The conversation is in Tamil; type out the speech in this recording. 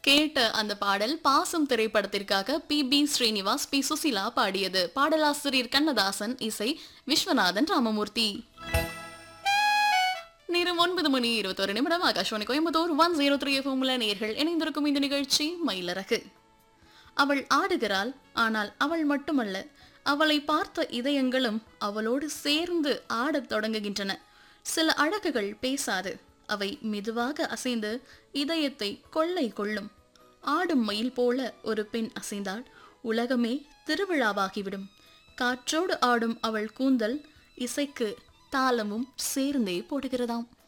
கேட்ட அந்த பாடல் பாசம் திரைப்படத்திற்காக P B Srinivas P Susheela பாடியது பாடலாசிரியர் கண்ணதாசன் இசை விஸ்வநாதன் ராமமூர்த்தி நேரம் ஒன்பது மணி இருபத்தொரு நிமிடம் Akashvani Coimbatore one zero three எஃப்எம்ல நேர்கள் இணைந்திருக்கும் இந்த நிகழ்ச்சி மயிலரகு அவள் ஆடுகிறாள் ஆனால் அவள் மட்டுமல்ல அவளை பார்த்த இதயங்களும் அவளோடு சேர்ந்து ஆடத் தொடங்குகின்றன சில அழகுகள் பேசாது அவை மெதுவாக அசைந்து இதயத்தை கொள்ளை கொள்ளும் ஆடும் மயில் போல ஒரு பெண் அசைந்தால் உலகமே திருவிழாவாகிவிடும் காற்றோடு ஆடும் அவள் கூந்தல் இசைக்கு தாளமும் சேர்ந்தே போடுகிறதாம்